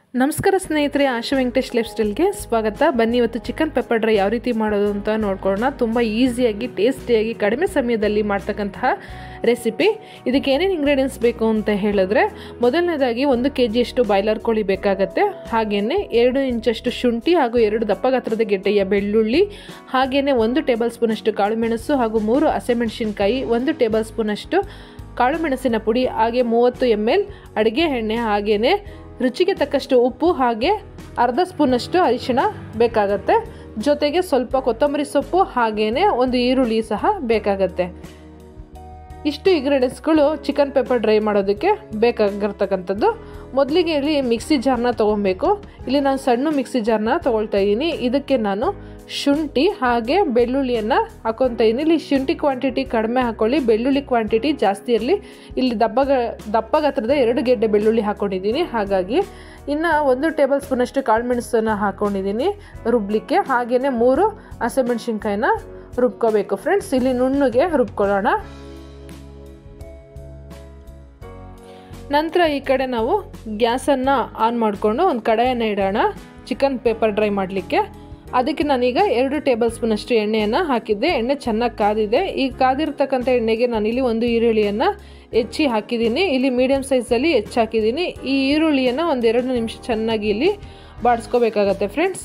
ನಮಸ್ಕಾರ ಸ್ನೇಹಿತರೆ ಆಶಾ ವೆಂಕಟೇಶ್ ಲೈಫ್ ಸ್ಟೈಲ್ಗೆ ಸ್ವಾಗತ ಬನ್ನಿ ಇವತ್ತು ಚಿಕನ್ ಪೆಪ್ಪರ್ ಡ್ರೈ ಯಾವ ರೀತಿ ಮಾಡೋದು ಅಂತ ನೋಡ್ಕೊಳ್ಳೋಣ ತುಂಬ ಈಸಿಯಾಗಿ ಟೇಸ್ಟಿಯಾಗಿ ಕಡಿಮೆ ಸಮಯದಲ್ಲಿ ಮಾಡ್ತಕ್ಕಂತಹ ರೆಸಿಪಿ ಇದಕ್ಕೆ ಏನೇನು ಇಂಗ್ರೀಡಿಯೆಂಟ್ಸ್ ಬೇಕು ಅಂತ ಹೇಳಿದ್ರೆ ಮೊದಲನೇದಾಗಿ ಒಂದು ಕೆ ಜಿಯಷ್ಟು ಬಾಯ್ಲರ್ ಕೋಳಿ ಬೇಕಾಗತ್ತೆ ಹಾಗೆಯೇ ಎರಡು ಇಂಚಷ್ಟು ಶುಂಠಿ ಹಾಗೂ ಎರಡು ದಪ್ಪ ಗಾತ್ರದ ಗೆಡ್ಡೆಯ ಬೆಳ್ಳುಳ್ಳಿ ಹಾಗೆಯೇ ಒಂದು ಟೇಬಲ್ ಸ್ಪೂನಷ್ಟು ಕಾಳುಮೆಣಸು ಹಾಗೂ ಮೂರು ಹಸಿಮೆಣಸಿನ್ಕಾಯಿ ಒಂದು ಟೇಬಲ್ ಸ್ಪೂನಷ್ಟು ಕಾಳುಮೆಣಸಿನ ಪುಡಿ ಹಾಗೆ ಮೂವತ್ತು ಎಮ್ ಎಲ್ ಅಡುಗೆ ಎಣ್ಣೆ ಹಾಗೆಯೇ ರುಚಿಗೆ ತಕ್ಕಷ್ಟು ಉಪ್ಪು ಹಾಗೆ ಅರ್ಧ ಸ್ಪೂನಷ್ಟು ಅರಿಶಿಣ ಬೇಕಾಗತ್ತೆ ಜೊತೆಗೆ ಸ್ವಲ್ಪ ಕೊತ್ತಂಬರಿ ಸೊಪ್ಪು ಹಾಗೆಯೇ ಒಂದು ಈರುಳ್ಳಿ ಸಹ ಬೇಕಾಗತ್ತೆ ಇಷ್ಟು ಇಂಗ್ರೀಡಿಯೆಂಟ್ಸ್ಗಳು ಚಿಕನ್ ಪೆಪ್ಪರ್ ಡ್ರೈ ಮಾಡೋದಕ್ಕೆ ಬೇಕಾಗಿರ್ತಕ್ಕಂಥದ್ದು ಮೊದಲಿಗೆ ಇಲ್ಲಿ ಮಿಕ್ಸಿ ಜಾರ್ನ ತೊಗೊಬೇಕು ಇಲ್ಲಿ ನಾನು ಸಣ್ಣ ಮಿಕ್ಸಿ ಜಾರ್ನ ತೊಗೊಳ್ತಾ ಇದ್ದೀನಿ ಇದಕ್ಕೆ ನಾನು ಶುಂಠಿ ಹಾಗೆ ಬೆಳ್ಳುಳ್ಳಿಯನ್ನು ಹಾಕೊತಾ ಇದ್ದೀನಿ ಇಲ್ಲಿ ಶುಂಠಿ ಕ್ವಾಂಟಿಟಿ ಕಡಿಮೆ ಹಾಕ್ಕೊಳ್ಳಿ ಬೆಳ್ಳುಳ್ಳಿ ಕ್ವಾಂಟಿಟಿ ಜಾಸ್ತಿ ಇರಲಿ ಇಲ್ಲಿ ದಪ್ಪ ದಪ್ಪ ಗಾತ್ರದ ಎರಡು ಗೆಡ್ಡೆ ಬೆಳ್ಳುಳ್ಳಿ ಹಾಕ್ಕೊಂಡಿದ್ದೀನಿ ಹಾಗಾಗಿ ಇನ್ನು ಒಂದು ಟೇಬಲ್ ಸ್ಪೂನಷ್ಟು ಕಾಳುಮೆಣಸನ್ನು ಹಾಕ್ಕೊಂಡಿದ್ದೀನಿ ರುಬ್ಲಿಕ್ಕೆ ಹಾಗೆಯೇ ಮೂರು ಹಸಿಮೆಣ್ಸಿನ್ಕಾಯಿನ ರುಬ್ಕೋಬೇಕು ಫ್ರೆಂಡ್ಸ್ ಇಲ್ಲಿ ನುಣ್ಣಗೆ ರುಬ್ಕೊಳ್ಳೋಣ ನಂತರ ಈ ಕಡೆ ನಾವು ಗ್ಯಾಸನ್ನು ಆನ್ ಮಾಡಿಕೊಂಡು ಒಂದು ಕಡಾಯನ್ನು ಇಡೋಣ ಚಿಕನ್ ಪೇಪರ್ ಡ್ರೈ ಮಾಡಲಿಕ್ಕೆ ಅದಕ್ಕೆ ನಾನೀಗ ಎರಡು ಟೇಬಲ್ ಸ್ಪೂನಷ್ಟು ಎಣ್ಣೆಯನ್ನು ಹಾಕಿದ್ದೆ ಎಣ್ಣೆ ಚೆನ್ನಾಗಿ ಕಾದಿದೆ ಈ ಕಾದಿರ್ತಕ್ಕಂಥ ಎಣ್ಣೆಗೆ ನಾನಿಲ್ಲಿ ಒಂದು ಈರುಳ್ಳಿಯನ್ನು ಹೆಚ್ಚಿ ಹಾಕಿದ್ದೀನಿ ಇಲ್ಲಿ ಮೀಡಿಯಮ್ ಸೈಜಲ್ಲಿ ಹೆಚ್ಚು ಹಾಕಿದ್ದೀನಿ ಈ ಈರುಳ್ಳಿಯನ್ನು ಒಂದೆರಡು ನಿಮಿಷ ಚೆನ್ನಾಗಿ ಇಲ್ಲಿ ಬಾಡಿಸ್ಕೋಬೇಕಾಗತ್ತೆ ಫ್ರೆಂಡ್ಸ್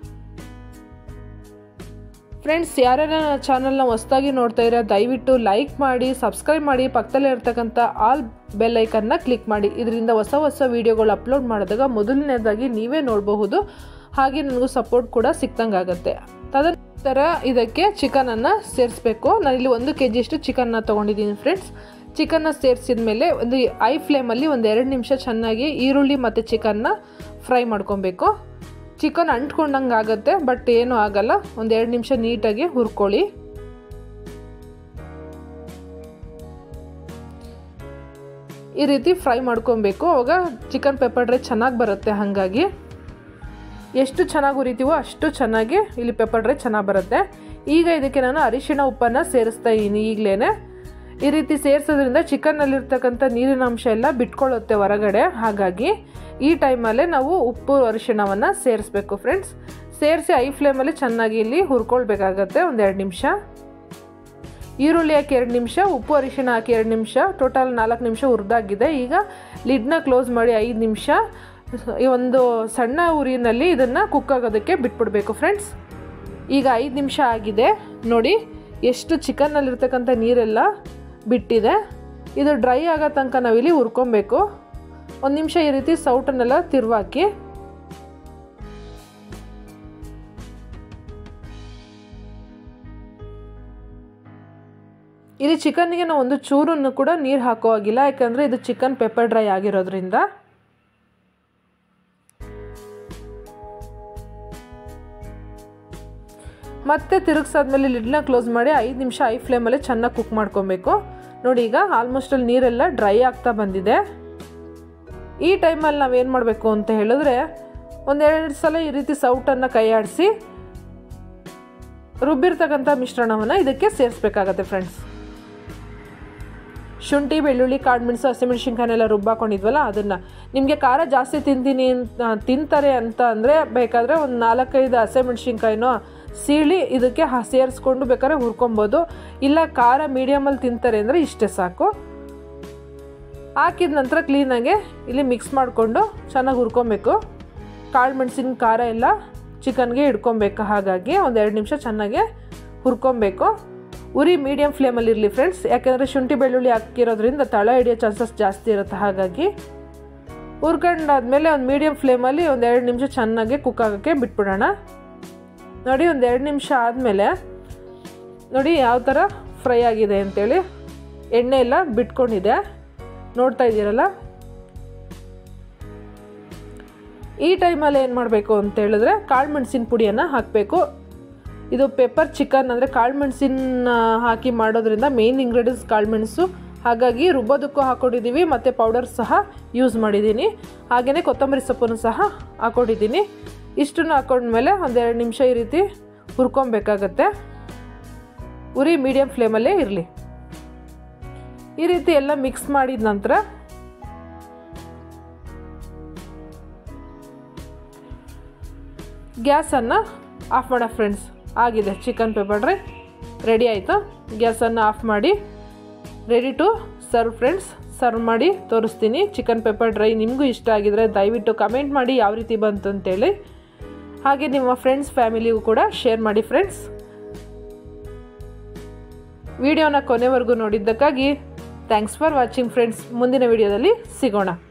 ಫ್ರೆಂಡ್ಸ್ ಯಾರ್ಯಾರ ಚಾನಲ್ನ ಹೊಸ್ದಾಗಿ ನೋಡ್ತಾ ಇರೋ ದಯವಿಟ್ಟು ಲೈಕ್ ಮಾಡಿ ಸಬ್ಸ್ಕ್ರೈಬ್ ಮಾಡಿ ಪಕ್ಕದಲ್ಲೇ ಇರ್ತಕ್ಕಂಥ ಆಲ್ ಬೆಲ್ ಐಕನ್ನ ಕ್ಲಿಕ್ ಮಾಡಿ ಇದರಿಂದ ಹೊಸ ಹೊಸ ವೀಡಿಯೋಗಳು ಅಪ್ಲೋಡ್ ಮಾಡಿದಾಗ ಮೊದಲನೇದಾಗಿ ನೀವೇ ನೋಡಬಹುದು ಹಾಗೆ ನನಗೂ ಸಪೋರ್ಟ್ ಕೂಡ ಸಿಕ್ತಂಗೆ ಆಗುತ್ತೆ ತದನಂತರ ಇದಕ್ಕೆ ಚಿಕನನ್ನು ಸೇರಿಸ್ಬೇಕು ನಾನಿಲ್ಲಿ ಒಂದು ಕೆ ಜಿಯಷ್ಟು ಚಿಕನ್ನ ತೊಗೊಂಡಿದ್ದೀನಿ ಫ್ರೆಂಡ್ಸ್ ಚಿಕನ್ನ ಸೇರಿಸಿದ ಮೇಲೆ ಒಂದು ಐ ಫ್ಲೇಮಲ್ಲಿ ಒಂದು ಎರಡು ನಿಮಿಷ ಚೆನ್ನಾಗಿ ಈರುಳ್ಳಿ ಮತ್ತು ಚಿಕನ್ನ ಫ್ರೈ ಮಾಡ್ಕೊಬೇಕು ಚಿಕನ್ ಅಂಟ್ಕೊಂಡಂಗೆ ಆಗುತ್ತೆ ಬಟ್ ಏನೂ ಆಗಲ್ಲ ಒಂದು ಎರಡು ನಿಮಿಷ ನೀಟಾಗಿ ಹುರ್ಕೊಳ್ಳಿ ಈ ರೀತಿ ಫ್ರೈ ಮಾಡ್ಕೊಬೇಕು ಅವಾಗ ಚಿಕನ್ ಪೆಪ್ಪರ್ ಡ್ರೈ ಚೆನ್ನಾಗಿ ಬರುತ್ತೆ ಹಾಗಾಗಿ ಎಷ್ಟು ಚೆನ್ನಾಗಿ ಹುರಿತೀವೋ ಅಷ್ಟು ಚೆನ್ನಾಗಿ ಇಲ್ಲಿ ಪೆಪ್ಪರ್ ಡ್ರೈ ಚೆನ್ನಾಗಿ ಬರುತ್ತೆ ಈಗ ಇದಕ್ಕೆ ನಾನು ಅರಿಶಿಣ ಉಪ್ಪನ್ನು ಸೇರಿಸ್ತಾ ಇದ್ದೀನಿ ಈಗಲೇ ಈ ರೀತಿ ಸೇರಿಸೋದ್ರಿಂದ ಚಿಕನ್ನಲ್ಲಿರ್ತಕ್ಕಂಥ ನೀರಿನ ಅಂಶ ಎಲ್ಲ ಬಿಟ್ಕೊಳ್ಳುತ್ತೆ ಹೊರಗಡೆ ಹಾಗಾಗಿ ಈ ಟೈಮಲ್ಲೇ ನಾವು ಉಪ್ಪು ಅರಿಶಿಣವನ್ನು ಸೇರಿಸ್ಬೇಕು ಫ್ರೆಂಡ್ಸ್ ಸೇರಿಸಿ ಐ ಫ್ಲೇಮಲ್ಲಿ ಚೆನ್ನಾಗಿ ಇಲ್ಲಿ ಹುರ್ಕೊಳ್ಬೇಕಾಗತ್ತೆ ಒಂದೆರಡು ನಿಮಿಷ ಈರುಳ್ಳಿ ಹಾಕಿ ಎರಡು ನಿಮಿಷ ಉಪ್ಪು ಅರಿಶಿಣ ಹಾಕಿ ಎರಡು ನಿಮಿಷ ಟೋಟಲ್ ನಾಲ್ಕು ನಿಮಿಷ ಹುರಿದಾಗಿದೆ ಈಗ ಲಿಡ್ನ ಕ್ಲೋಸ್ ಮಾಡಿ ಐದು ನಿಮಿಷ ಈ ಒಂದು ಸಣ್ಣ ಉರಿನಲ್ಲಿ ಇದನ್ನು ಕುಕ್ ಆಗೋದಕ್ಕೆ ಬಿಟ್ಬಿಡ್ಬೇಕು ಫ್ರೆಂಡ್ಸ್ ಈಗ ಐದು ನಿಮಿಷ ಆಗಿದೆ ನೋಡಿ ಎಷ್ಟು ಚಿಕನ್ನಲ್ಲಿರ್ತಕ್ಕಂಥ ನೀರೆಲ್ಲ ಬಿಟ್ಟಿದೆ ಇದು ಡ್ರೈ ಆಗೋ ತನಕ ನಾವಿಲ್ಲಿ ಹುರ್ಕೊಬೇಕು ಒಂದು ನಿಮಿಷ ಈ ರೀತಿ ಸೌಟನ್ನೆಲ್ಲ ತಿರುವಾಕಿ ಇಲ್ಲಿ ಚಿಕನ್ನಿಗೆ ನಾವು ಒಂದು ಚೂರನ್ನು ಕೂಡ ನೀರು ಹಾಕೋ ಆಗಿಲ್ಲ ಯಾಕಂದರೆ ಇದು ಚಿಕನ್ ಪೆಪ್ಪರ್ ಡ್ರೈ ಆಗಿರೋದ್ರಿಂದ ಮತ್ತೆ ತಿರುಗಿಸಾದ್ಮೇಲೆ ಲಿಡ್ನ ಕ್ಲೋಸ್ ಮಾಡಿ ಐದು ನಿಮಿಷ ಐ ಫ್ಲೇಮಲ್ಲೇ ಚೆನ್ನಾಗಿ ಕುಕ್ ಮಾಡ್ಕೊಬೇಕು ನೋಡಿ ಈಗ ಆಲ್ಮೋಸ್ಟ್ ಅಲ್ಲಿ ನೀರೆಲ್ಲ ಡ್ರೈ ಆಗ್ತಾ ಬಂದಿದೆ ಈ ಟೈಮಲ್ಲಿ ನಾವೇನು ಮಾಡಬೇಕು ಅಂತ ಹೇಳಿದ್ರೆ ಒಂದೆರಡು ಸಲ ಈ ರೀತಿ ಸೌಟನ್ನು ಕೈಯಾಡಿಸಿ ರುಬ್ಬಿರ್ತಕ್ಕಂಥ ಮಿಶ್ರಣವನ್ನು ಇದಕ್ಕೆ ಸೇರಿಸ್ಬೇಕಾಗತ್ತೆ ಫ್ರೆಂಡ್ಸ್ ಶುಂಠಿ ಬೆಳ್ಳುಳ್ಳಿ ಕಾಳುಮೆಣಸು ಹಸಿಮೆಣ್ಸಿನ್ಕಾಯನ್ನೆಲ್ಲ ರುಬ್ಬಾಕೊಂಡಿದ್ವಲ್ಲ ಅದನ್ನು ನಿಮಗೆ ಖಾರ ಜಾಸ್ತಿ ತಿಂತೀನಿ ಅಂತ ತಿಂತಾರೆ ಅಂತ ಅಂದರೆ ಬೇಕಾದರೆ ಒಂದು ನಾಲ್ಕೈದು ಹಸಿಮೆಣ್ಸಿನ್ಕಾಯಿನೋ ಸೀಳಿ ಇದಕ್ಕೆ ಸೇರಿಸ್ಕೊಂಡು ಬೇಕಾದ್ರೆ ಹುರ್ಕೊಬೋದು ಇಲ್ಲ ಖಾರ ಮೀಡಿಯಮಲ್ಲಿ ತಿಂತಾರೆ ಅಂದರೆ ಇಷ್ಟೇ ಸಾಕು ಹಾಕಿದ ನಂತರ ಕ್ಲೀನಾಗೆ ಇಲ್ಲಿ ಮಿಕ್ಸ್ ಮಾಡಿಕೊಂಡು ಚೆನ್ನಾಗಿ ಹುರ್ಕೊಬೇಕು ಕಾಳು ಮೆಣಸಿನ ಖಾರ ಎಲ್ಲ ಚಿಕನ್ಗೆ ಹಿಡ್ಕೊಬೇಕು ಹಾಗಾಗಿ ಒಂದು ಎರಡು ನಿಮಿಷ ಚೆನ್ನಾಗಿ ಹುರ್ಕೊಬೇಕು ಉರಿ ಮೀಡಿಯಮ್ ಫ್ಲೇಮಲ್ಲಿ ಇರಲಿ ಫ್ರೆಂಡ್ಸ್ ಯಾಕೆಂದರೆ ಶುಂಠಿ ಬೆಳ್ಳುಳ್ಳಿ ಹಾಕಿರೋದ್ರಿಂದ ತಳ ಹಿಡಿಯೋ ಚಾನ್ಸಸ್ ಜಾಸ್ತಿ ಇರುತ್ತೆ ಹಾಗಾಗಿ ಹುರ್ಕೊಂಡಾದ್ಮೇಲೆ ಒಂದು ಮೀಡಿಯಮ್ ಫ್ಲೇಮಲ್ಲಿ ಒಂದು ಎರಡು ನಿಮಿಷ ಚೆನ್ನಾಗಿ ಕುಕ್ ಆಗೋಕ್ಕೆ ಬಿಟ್ಬಿಡೋಣ ನೋಡಿ ಒಂದು ಎರಡು ನಿಮಿಷ ಆದಮೇಲೆ ನೋಡಿ ಯಾವ ಥರ ಫ್ರೈ ಆಗಿದೆ ಅಂತೇಳಿ ಎಣ್ಣೆ ಎಲ್ಲ ಬಿಟ್ಕೊಂಡಿದೆ ನೋಡ್ತಾ ಇದ್ದೀರಲ್ಲ ಈ ಟೈಮಲ್ಲಿ ಏನು ಮಾಡಬೇಕು ಅಂತ ಹೇಳಿದ್ರೆ ಕಾಳು ಮೆಣಸಿನ ಪುಡಿಯನ್ನು ಹಾಕಬೇಕು ಇದು ಪೆಪ್ಪರ್ ಚಿಕನ್ ಅಂದರೆ ಕಾಳು ಮೆಣಸಿನ ಹಾಕಿ ಮಾಡೋದ್ರಿಂದ ಮೇನ್ ಇಂಗ್ರೀಡಿಯೆಂಟ್ಸ್ ಕಾಳು ಮೆಣಸು ಹಾಗಾಗಿ ರುಬ್ಬೋದಕ್ಕೂ ಹಾಕ್ಕೊಂಡಿದ್ದೀವಿ ಮತ್ತು ಪೌಡರ್ ಸಹ ಯೂಸ್ ಮಾಡಿದ್ದೀನಿ ಹಾಗೆಯೇ ಕೊತ್ತಂಬರಿ ಸೊಪ್ಪನ್ನು ಸಹ ಹಾಕ್ಕೊಂಡಿದ್ದೀನಿ ಇಷ್ಟನ್ನು ಹಾಕೊಂಡ್ಮೇಲೆ ಒಂದೆರಡು ನಿಮಿಷ ಈ ರೀತಿ ಹುರ್ಕೊಬೇಕಾಗತ್ತೆ ಉರಿ ಮೀಡಿಯಮ್ ಫ್ಲೇಮಲ್ಲೇ ಇರಲಿ ಈ ರೀತಿ ಎಲ್ಲ ಮಿಕ್ಸ್ ಮಾಡಿದ ನಂತರ ಗ್ಯಾಸನ್ನು ಆಫ್ ಮಾಡೋ ಫ್ರೆಂಡ್ಸ್ ಆಗಿದೆ ಚಿಕನ್ ಪೆಪ್ಪರ್ ಡ್ರೈ ರೆಡಿ ಆಯಿತು ಗ್ಯಾಸನ್ನು ಆಫ್ ಮಾಡಿ ready to serve friends serve ಮಾಡಿ ತೋರಿಸ್ತೀನಿ ಚಿಕನ್ ಪೆಪ್ಪರ್ ಡ್ರೈ ನಿಮಗೂ ಇಷ್ಟ ಆಗಿದರೆ ದಯವಿಟ್ಟು ಕಮೆಂಟ್ ಮಾಡಿ ಯಾವ ರೀತಿ ಬಂತು ಅಂತೇಳಿ ಹಾಗೆ ನಿಮ್ಮ ಫ್ರೆಂಡ್ಸ್ ಫ್ಯಾಮಿಲಿಗೂ ಕೂಡ ಶೇರ್ ಮಾಡಿ ಫ್ರೆಂಡ್ಸ್ ವಿಡಿಯೋನ ಕೊನೆವರೆಗೂ ನೋಡಿದ್ದಕ್ಕಾಗಿ ಥ್ಯಾಂಕ್ಸ್ ಫಾರ್ ವಾಚಿಂಗ್ ಫ್ರೆಂಡ್ಸ್ ಮುಂದಿನ ವಿಡಿಯೋದಲ್ಲಿ ಸಿಗೋಣ